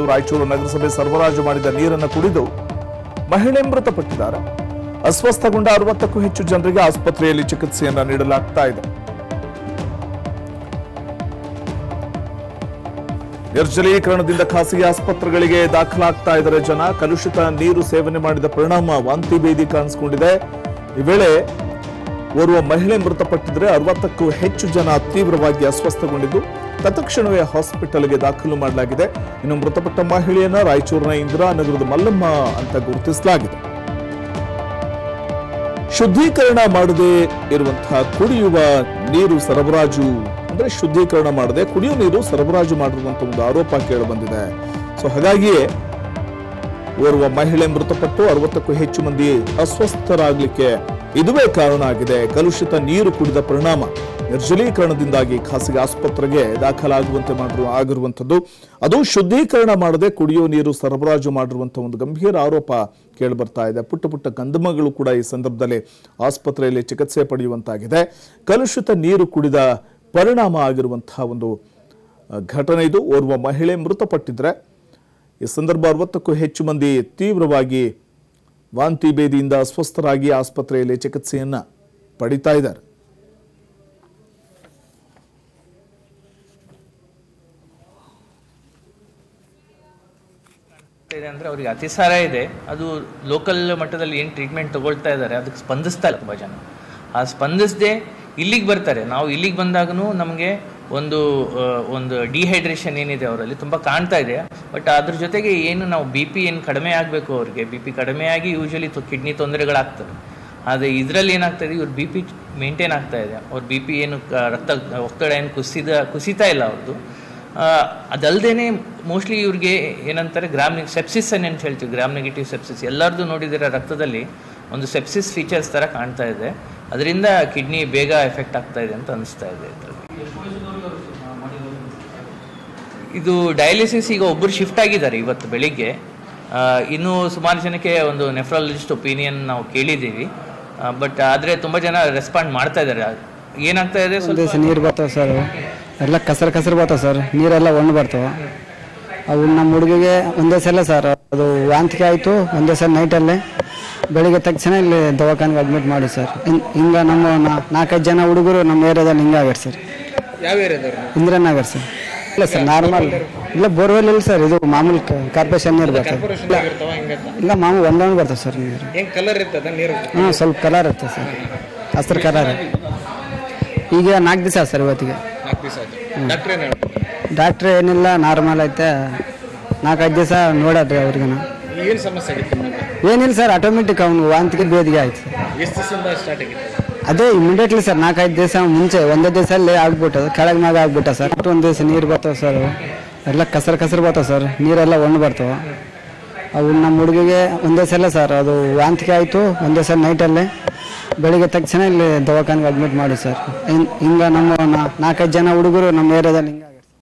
ಆಗಿದ್ದು ರಾಯಚೂರು ನಗರಸಭೆ ಸರಬರಾಜು ಮಾಡಿದ ನೀರನ್ನು ಕುಡಿದು ಮಹಿಳೆ ಮೃತಪಟ್ಟಿದ್ದಾರೆ ಅಸ್ವಸ್ಥಗೊಂಡ ಅರವತ್ತಕ್ಕೂ ಹೆಚ್ಚು ಜನರಿಗೆ ಆಸ್ಪತ್ರೆಯಲ್ಲಿ ಚಿಕಿತ್ಸೆಯನ್ನ ನೀಡಲಾಗ್ತಾ ಇದೆ ನಿರ್ಜಲೀಕರಣದಿಂದ ಖಾಸಗಿ ಆಸ್ಪತ್ರೆಗಳಿಗೆ ದಾಖಲಾಗ್ತಾ ಇದ್ದಾರೆ ಜನ ಕಲುಷಿತ ನೀರು ಸೇವನೆ ಮಾಡಿದ ಪರಿಣಾಮ ವಾಂತಿ ಭೇದಿ ಕಾಣಿಸಿಕೊಂಡಿದೆ ಈ ವೇಳೆ ಓರ್ವ ಮಹಿಳೆ ಮೃತಪಟ್ಟಿದ್ರೆ ಅರವತ್ತಕ್ಕೂ ಹೆಚ್ಚು ಜನ ತೀವ್ರವಾಗಿ ಅಸ್ವಸ್ಥಗೊಂಡಿದ್ದು ತತ್ಕ್ಷಣವೇ ಹಾಸ್ಪಿಟಲ್ಗೆ ದಾಖಲು ಮಾಡಲಾಗಿದೆ ಇನ್ನು ಮೃತಪಟ್ಟ ಮಹಿಳೆಯನ್ನ ರಾಯಚೂರಿನ ಇಂದಿರಾನಗರದ ಮಲ್ಲಮ್ಮ ಅಂತ ಗುರುತಿಸಲಾಗಿದೆ ಶುದ್ಧೀಕರಣ ಮಾಡದೆ ಇರುವಂತಹ ಕುಡಿಯುವ ನೀರು ಸರಬರಾಜು ಅಂದ್ರೆ ಶುದ್ಧೀಕರಣ ಮಾಡದೆ ಕುಡಿಯುವ ನೀರು ಸರಬರಾಜು ಮಾಡಿರುವಂತಹ ಒಂದು ಆರೋಪ ಕೇಳಿ ಬಂದಿದೆ ಸೊ ಹಾಗಾಗಿಯೇ ಓರ್ವ ಮಹಿಳೆ ಮೃತಪಟ್ಟು ಅರವತ್ತಕ್ಕೂ ಹೆಚ್ಚು ಮಂದಿ ಅಸ್ವಸ್ಥರಾಗ್ಲಿಕ್ಕೆ ಇದುವೇ ಕಾರಣ ಆಗಿದೆ ಕಲುಷಿತ ನೀರು ಕುಡಿದ ಪರಿಣಾಮ ನಿರ್ಜಲೀಕರಣದಿಂದಾಗಿ ಖಾಸಗಿ ಆಸ್ಪತ್ರೆಗೆ ದಾಖಲಾಗುವಂತೆ ಮಾಡಿರುವ ಆಗಿರುವಂಥದ್ದು ಅದು ಶುದ್ಧೀಕರಣ ಮಾಡದೆ ಕುಡಿಯುವ ನೀರು ಸರಬರಾಜು ಮಾಡಿರುವಂತಹ ಒಂದು ಗಂಭೀರ ಆರೋಪ ಕೇಳಿ ಬರ್ತಾ ಇದೆ ಪುಟ್ಟ ಪುಟ್ಟ ಕಂದಮಗಳು ಕೂಡ ಈ ಸಂದರ್ಭದಲ್ಲಿ ಆಸ್ಪತ್ರೆಯಲ್ಲಿ ಚಿಕಿತ್ಸೆ ಪಡೆಯುವಂತಾಗಿದೆ ಕಲುಷಿತ ನೀರು ಕುಡಿದ ಪರಿಣಾಮ ಆಗಿರುವಂತಹ ಒಂದು ಆ, ಘಟನೆ ಇದು ಓರ್ವ ಮಹಿಳೆ ಮೃತಪಟ್ಟಿದ್ರೆ ಈ ಸಂದರ್ಭ ಅರವತ್ತಕ್ಕೂ ಹೆಚ್ಚು ಮಂದಿ ತೀವ್ರವಾಗಿ ವಾಂತಿ ಭೇದಿಯಿಂದ ಅಸ್ವಸ್ಥರಾಗಿ ಆಸ್ಪತ್ರೆಯಲ್ಲಿ ಚಿಕಿತ್ಸೆಯನ್ನ ಪಡಿತಾ ಇದ್ದಾರೆ ಇದೆ ಅಂದ್ರೆ ಅವ್ರಿಗೆ ಅತಿಸಾರ ಇದೆ ಅದು ಲೋಕಲ್ ಮಟ್ಟದಲ್ಲಿ ಏನು ಟ್ರೀಟ್ಮೆಂಟ್ ತಗೊಳ್ತಾ ಇದ್ದಾರೆ ಅದಕ್ಕೆ ಸ್ಪಂದಿಸ್ತಾ ಇಲ್ಲ ತುಂಬ ಜನ ಆ ಸ್ಪಂದಿಸದೆ ಇಲ್ಲಿಗೆ ಬರ್ತಾರೆ ನಾವು ಇಲ್ಲಿಗೆ ಬಂದಾಗೂ ನಮಗೆ ಒಂದು ಆ, ಒಂದು ಡಿಹೈಡ್ರೇಷನ್ ಏನಿದೆ ಅವರಲ್ಲಿ ತುಂಬ ಕಾಣ್ತಾ ಇದೆ ಬಟ್ ಅದ್ರ ಜೊತೆಗೆ ಏನು ನಾವು ಬಿ ಪಿ ಏನು ಕಡಿಮೆ ಆಗಬೇಕು ಅವ್ರಿಗೆ ಬಿ ಪಿ ಕಡಿಮೆಯಾಗಿ ಯೂಶಲಿ ಕಿಡ್ನಿ ತೊಂದರೆಗಳಾಗ್ತವೆ ಆದರೆ ಇದರಲ್ಲಿ ಏನಾಗ್ತಾ ಇದೆ ಇವ್ರ ಬಿ ಪಿ ಮೇಂಟೈನ್ ಆಗ್ತಾ ಇದೆ ಅವ್ರ ಬಿ ಪಿ ಏನು ಕ- ರಕ್ತ ಒತ್ತಡ ಏನು ಕುಸಿದ ಕುಸಿತಾ ಇಲ್ಲ ಅವ್ರದ್ದು ಅದಲ್ಲದೆ ಮೋಸ್ಟ್ಲಿ ಇವ್ರಿಗೆ ಏನಂತಾರೆ ಗ್ರಾಮ್ ಸೆಪ್ಸಿಸ್ ಅಂತ ಹೇಳ್ತೀವಿ ಗ್ರಾಮ್ ನೆಗೆಟಿವ್ ಸೆಪ್ಸಿಸ್ ಎಲ್ಲರದ್ದು ನೋಡಿದಿರ ರಕ್ತದಲ್ಲಿ ಒಂದು ಸೆಪ್ಸಿಸ್ ಫೀಚರ್ಸ್ ಥರ ಕಾಣ್ತಾ ಇದೆ ಅದರಿಂದ ಕಿಡ್ನಿ ಬೇಗ ಎಫೆಕ್ಟ್ ಆಗ್ತಾ ಇದೆ ಅಂತ ಅನಿಸ್ತಾ ಇದೆ ಇದ್ರಲ್ಲಿ ಇದು ಡಯಾಲಿಸಿಸ್ ಈಗ ಒಬ್ಬರು ಶಿಫ್ಟ್ ಆಗಿದ್ದಾರೆ ಇವತ್ತು ಬೆಳಿಗ್ಗೆ ಆ, ಇನ್ನೂ ಸುಮಾರು ಜನಕ್ಕೆ ಒಂದು ನೆಫ್ರಾಲಜಿಸ್ಟ್ ಒಪಿನಿಯನ್ ನಾವು ಕೇಳಿದ್ದೀವಿ ಬಟ್ ಆದರೆ ತುಂಬ ಜನ ರೆಸ್ಪಾಂಡ್ ಮಾಡ್ತಾ ಇದ್ದಾರೆ ಏನಾಗ್ತಾ ಇದೆ ಸ್ವಲ್ಪ ಒಂದೇ ದಿವಸ ನೀರು ಬರ್ತಾವೆ ಸರ್ ಎಲ್ಲ ಕಸರು ಕಸರು ಬರ್ತಾವೆ ಸರ್ ನೀರೆಲ್ಲ ಒಣ ಬರ್ತಾವೆ ಅವು ನಮ್ಮ ಹುಡುಗಿಗೆ ಒಂದೇ ಸಲ ಸರ್ ಅದು ವಾಂತಿಗೆ ಆಯಿತು ಒಂದೇ ಸಲ ನೈಟಲ್ಲೇ ಬೆಳಿಗ್ಗೆ ತಕ್ಷಣ ಇಲ್ಲಿ ದವಾಖಾನೆಗೆ ಅಡ್ಮಿಟ್ ಮಾಡಿ ಸರ್ ಹಿಂ- ಹಿಂಗ ನಮ್ಮ ನಾ- ನಾಲ್ಕೈದು ಜನ ಹುಡುಗರು ನಮ್ಮ ಏರಿಯಾದಲ್ಲಿ ಹಿಂಗಾಗ್ಯಾರ ಸರ್ ಯಾವ ಏರಿಯಾದವ್ರು ಇಂದಿರಾನಗರ್ ಸರ್ ಇಲ್ಲ ಸರ್ ನಾರ್ಮಲ್ ಇಲ್ಲ ಬೋರ್ವೆಲ್ ಇಲ್ಲ ಸರ್ ಇದು ಮಾಮೂಲಿ ಕಾರ್ಪೊರೇಷನ್ ನೀರು ಬರ್ತದೆ ಕಾರ್ಪೊರೇಷನ್ ಇರ್ತಾವ ಹಿಂಗತ್ತ ಇಲ್ಲ ಮಾಮೂಲಿ ಒಂದೊಂದು ಬರ್ತದೆ ಸರ್ ನೀರು ಹೆಂಗ್ ಕಲರ್ ಇರ್ತದ ನೀರು ಹಾಂ ಸ್ವಲ್ಪ ಕಲರ್ ಇರ್ತದೆ ಸರ್ ಹಸಿರು ಕಲರ್ ಈಗ ನಾಲ್ಕು ದಿವಸ ಸರ್ ಇವತ್ತಿಗೆ ನಾಲ್ಕು ದಿವಸ ಆಯ್ತು ಡಾಕ್ಟರ್ ಏನ್ ಹೇಳ್ತಾರೆ ಡಾಕ್ಟ್ರ್ ಏನಿಲ್ಲ ನಾರ್ಮಲ್ ಐತೆ ನಾಲ್ಕೈದು ದಿವಸ ನೋಡಾಡ್ರಿ ಅವ್ರಿಗನ ಏನ್ ಸಮಸ್ಯೆ ಆಗಿತ್ತು ನಿಮಗೆ ಏನಿಲ್ಲ ಸರ್ ಆಟೋಮೆಟಿಕ್ ಅವ್ನು ವಾಂತಿಗೆ ಬೇದಿಗೆ ಆಯ್ತು ಸರ್ ಎಷ್ಟು ದಿವಸದಿಂದ ಸ್ಟಾರ್ಟ್ ಆಗಿತ್ತು ಅದೇ ಇಮಿಡಿಯೇಟ್ಲಿ ಸರ್ ನಾಲ್ಕೈದು ದಿವಸ ಮುಂಚೆ ಒಂದೇ ದಿವಸಲ್ಲಿ ಆಗ್ಬಿಟ್ಟದು ಕೆಳಗೆ ಮ್ಯಾಗ ಆಗ್ಬಿಟ್ಟ ಸರ್ ಒಂದು ದಿವಸ ನೀರು ಬರ್ತಾವೆ ಸರ್ ಎಲ್ಲ ಕಸರು ಕಸರು ಬರ್ತಾವೆ ಸರ್ ನೀರೆಲ್ಲ ಒಣ ಬರ್ತಾವೆ ಅವು ನಮ್ಮ ಹುಡುಗಿಗೆ ಒಂದೇ ಸಲ ಸರ್ ಅದು ವಾಂತಿಗೆ ಆಯಿತು ಒಂದೇ ಸಲ ನೈಟಲ್ಲೇ ಬೆಳಿಗ್ಗೆ ತಕ್ಷಣ ಇಲ್ಲಿ ದವಾಖಾನೆಗೆ ಅಡ್ಮಿಟ್ ಮಾಡಿ ಸರ್ ಹಿಂಗ ನಮ್ಮ ನಾ- ನಾಲ್ಕೈದು ಜನ ಹುಡುಗರು ನಮ್ಮ ಏರಿಯಾದಲ್ಲಿ ಹಿಂಗೆ